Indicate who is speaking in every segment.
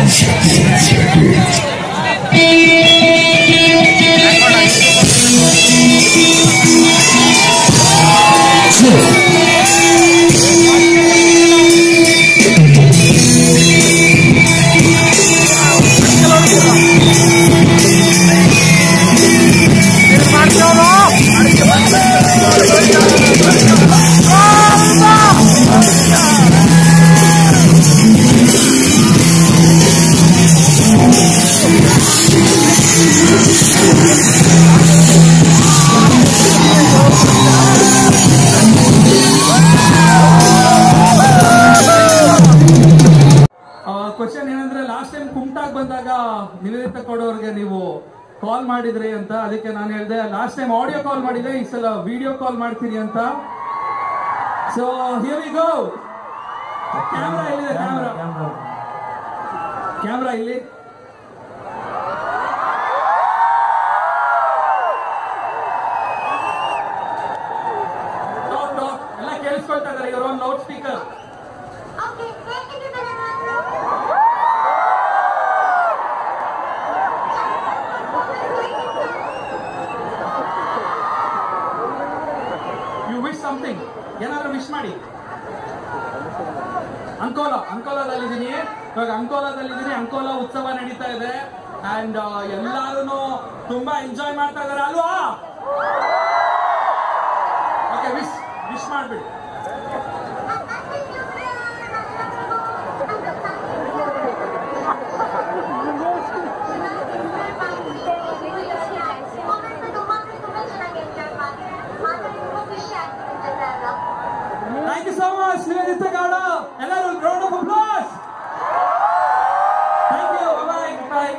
Speaker 1: Question ಏನಂದ್ರೆ last time ಕುಮಟಾಗ್ ಬಂದಾಗ ನಿವೇದಿತ ಕೊಡೋರ್ಗೆ ನೀವು ಕಾಲ್ ಮಾಡಿದ್ರಿ ಅಂತ ಅದಕ್ಕೆ ನಾನು ಹೇಳಿದೆ ಲಾಸ್ಟ್ ಟೈಮ್ ಆಡಿಯೋ ಕಾಲ್ ಮಾಡಿದೆ ಈ ಸಲ ವಿಡಿಯೋ ಕಾಲ್ ಮಾಡ್ತೀರಿ ಅಂತ so here we go camera ಎಲ್ಲಿದೆ ಕ್ಯಾಮ್ರಾ ಕ್ಯಾಮ್ರಾ ಇಲ್ಲಿ Talk, talk. ಎಲ್ಲ ಕೇಳಿಸ್ಕೊಳ್ತಾ ಇದಾರೆ ಇವರು ಒಂದು loud speaker
Speaker 2: Okay, thank you, Banana.
Speaker 1: You wish something ಏನಾದ್ರು ವಿಶ್ ಮಾಡಿ ಅಂಕೋಲಾ ಅಂಕೋಲಾದಲ್ಲಿದ್ದೀನಿ ಇವಾಗ ಅಂಕೋಲಾದಲ್ಲಿದ್ದೀನಿ ಅಂಕೋಲಾ ಉತ್ಸವ ನಡೀತಾ ಇದೆ ಅಂಡ್ ಎಲ್ಲಾರು ತುಂಬಾ ಎಂಜಾಯ್ ಮಾಡ್ತಾ ಇದಾರೆ ಅಲ್ವಾ ಓಕೆ ವಿಶ್ ವಿಶ್ ಮಾಡ್ಬಿಡಿ thank you so much Niveditha Gowda ಎಲ್ಲರೂ round of applause thank you bye bye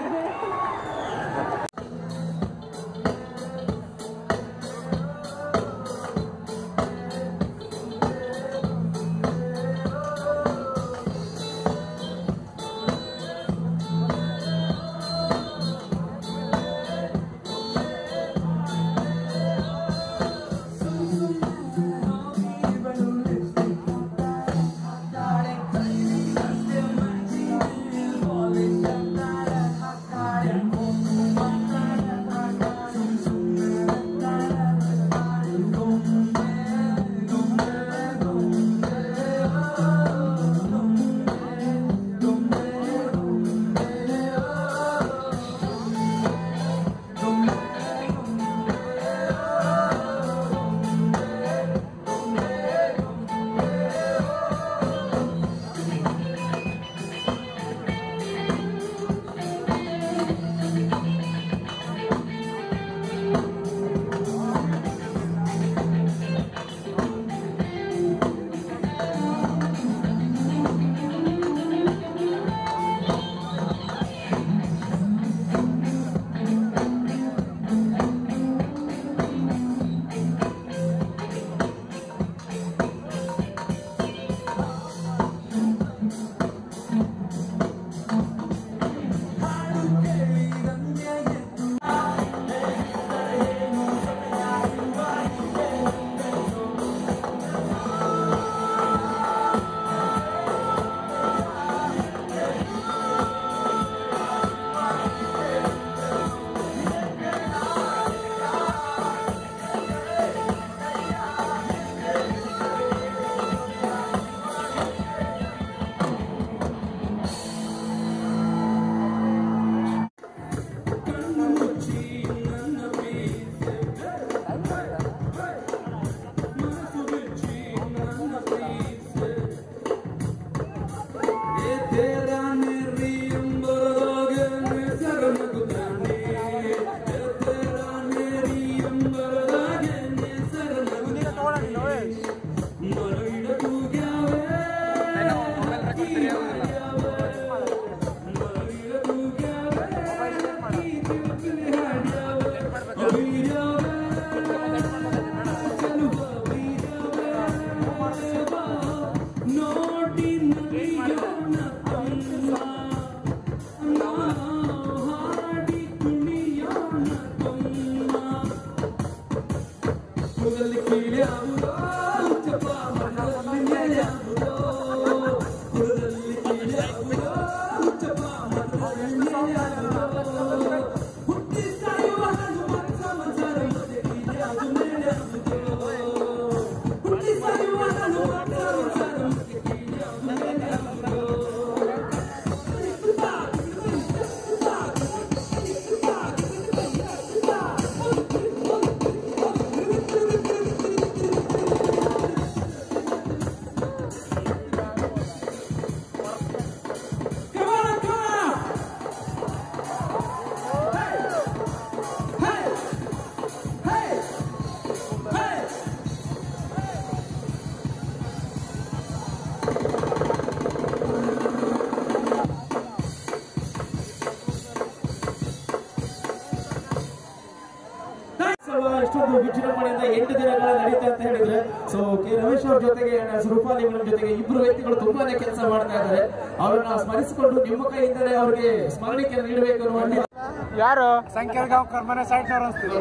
Speaker 3: ಉತ್ಸವ ಇಷ್ಟೊಂದು ವಿಜೃಂಭಣೆಯಿಂದ ಎಂಟು ದಿನಗಳ ನಡೀತಾ ಅಂತ ಹೇಳಿದ್ರೆ ಸೊ ಕೆ ರಮೇಶ್ ಅವ್ರ ಜೊತೆಗೆ ರೂಪಾಲಿ ಮೇಡಮ್ ಜೊತೆಗೆ ಇಬ್ರು ವ್ಯಕ್ತಿಗಳು ತುಂಬಾನೇ ಕೆಲಸ ಮಾಡ್ತಾ ಇದ್ದಾರೆ ಅವರನ್ನ ಸ್ಮರಿಸಿಕೊಂಡು ನಿಮ್ಮ ಕೈಯಿಂದಲೇ ಅವರಿಗೆ ಸ್ಮರಣಿಕೆ ನೀಡಬೇಕು ಅನ್ನುವ ನಿಟ್ಟಿನಲ್ಲಿ
Speaker 4: ಯಾರು ಸಂಖ್ಯಾಗಾಂವ್ ಕರ್ಮನೆ ಸೈಟ್ನವ್ರು ಅನ್ಸ್ತೀವಿ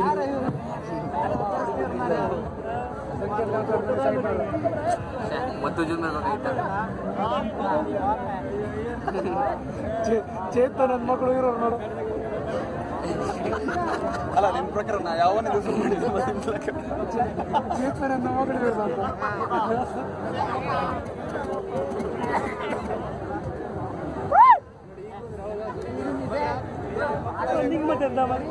Speaker 5: ಮತ್ತು ಜೂನ್ ಮೇಲೆ
Speaker 4: ಚೇತನ್ ನನ್ನ ಮಕ್ಕಳು ಇರೋರು ನೋಡು
Speaker 5: ಅಲ್ಲ ನಿಮ್ ಪ್ರಕಾರ ನಾ ಯಾವನ್ನ ದಿವಸ ಮಾಡಿದ್ದೆ ನಿಮ್ ಪ್ರಕಾರ
Speaker 4: ಚೇತನ್ ನನ್ನ ಮಕ್ಕಳು ಇರೋದು ಅಂತ ನಿಂಗೆ ಮತ್ತೆ ಎಂತ ಮಾಡಿ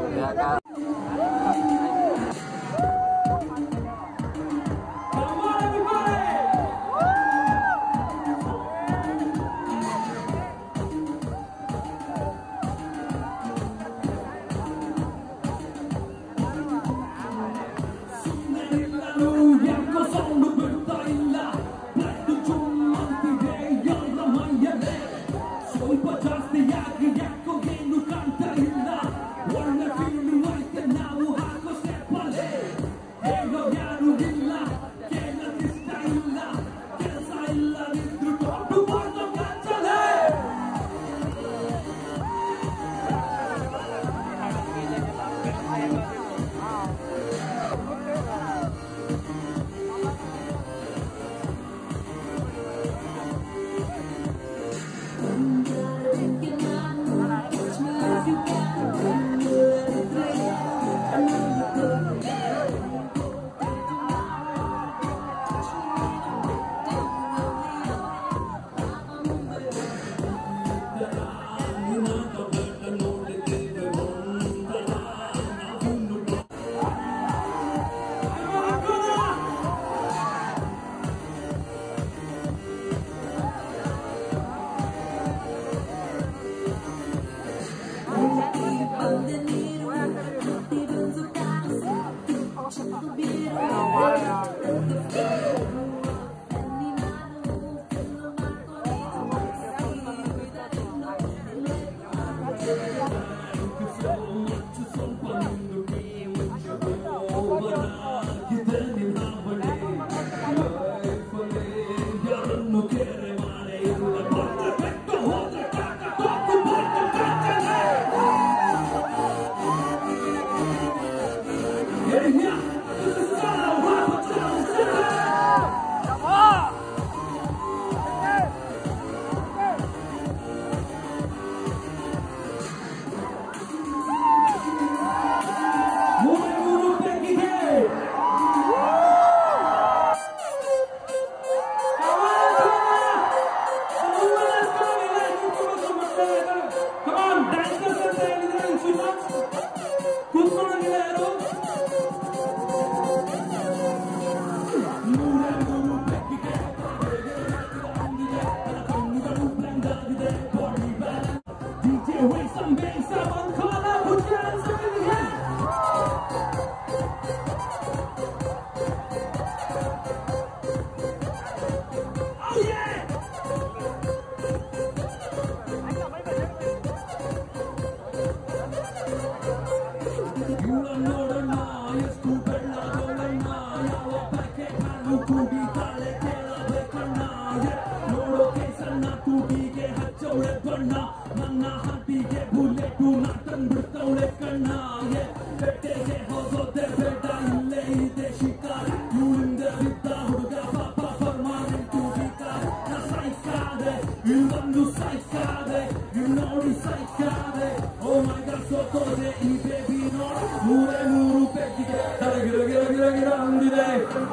Speaker 3: ಸಾಯ್ಕಾದೆ
Speaker 1: ಸೈಕಾದೆ ಓ ಮೈ ಗಾಡ್ ಸೋತೋದೆ ಈ ಬೇಬಿ ನೋಡ್ ನೂರೇ ನೂರು ಪೆಟ್ಟಿಗೆ ತಲೆ ಗಿರ ಗಿರ ಗಿರ ಗಿರ ಅಂದಿದೆ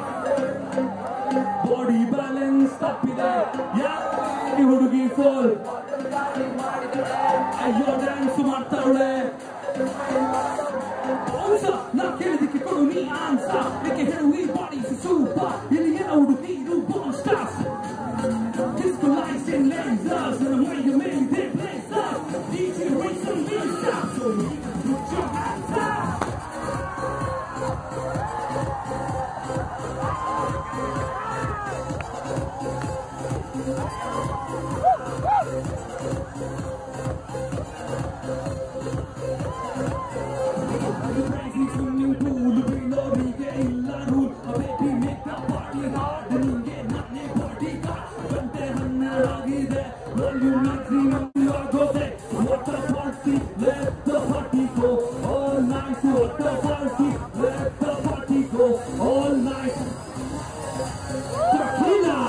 Speaker 1: ಬಾಡಿ ಬ್ಯಾಲೆನ್ಸ್ ತಪ್ಪಿದೆ ಯಾಕೆ ಹುಡುಗಿ ಫೋಲ್ ಅಯ್ಯೋ ಡ್ಯಾನ್ಸ್ ಮಾಡ್ತಾವಳೆ ಆನ್ಸ ನಾ ಕೇಳಿದಕ್ಕೆ ಕೊಡು ನೀ ಆನ್ಸ ಏಕೆ ಹೇಳು ಈ ಬಾಡಿ ಸೂಪ ಇಲ್ಲಿ ಏನೋ ಹುಡುಗಿರು bomb stars Disco lights and lasers and I'm waiting to make that place up. DJ raise some beats up so you can put your hands up. Crazy swimming pool below ನಿಗೆ ಇಲ್ಲ rule. A baby make the party hard. ನಿಂಗೆ ನಾನೇ party card. ಗಂಟೆ ಹನ್ನೆರಡಾಗಿದೆ. Well, you maximum you are go there. What a party, let the party go. All night, what a party, let the party go. All night. Tequila!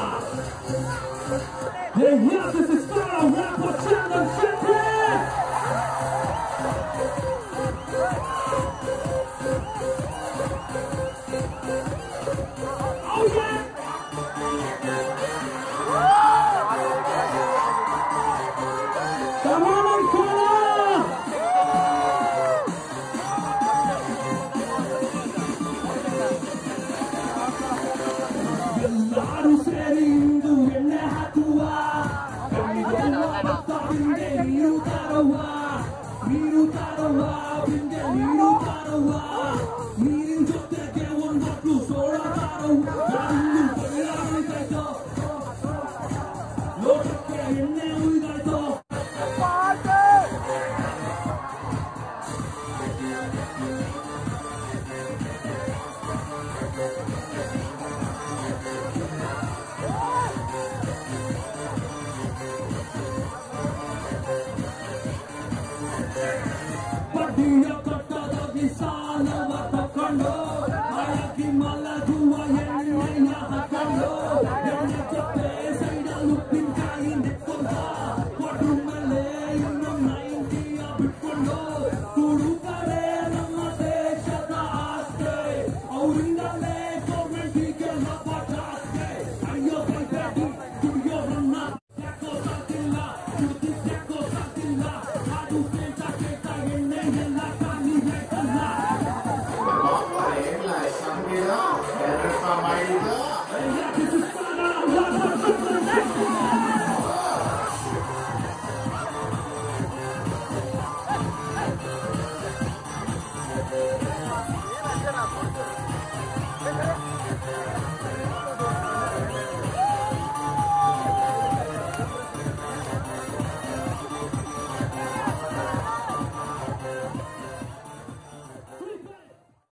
Speaker 1: Hey, yeah, this is Star Rapper Channel Champion! Oh yeah! Come on, Ancona! ಎಲ್ಲರೂ ಸೇರಿ ಇಂದು ಎಣ್ಣೆ ಹಾಕುವ ಕಣ್ಣಿಗೆಲ್ಲ ಭತ್ತ ಬಿಂದೆ ನೀರು ತಾರವ್ವ ನೀರು ತಾರವ್ವ ಬಿಂದೆ ನೀರು ತಾರವ್ವ ನೀರಿನ ಜೊತೆಗೆ ಒಂದೊತ್ತು ಸೋಳ ತಾರವ್ವ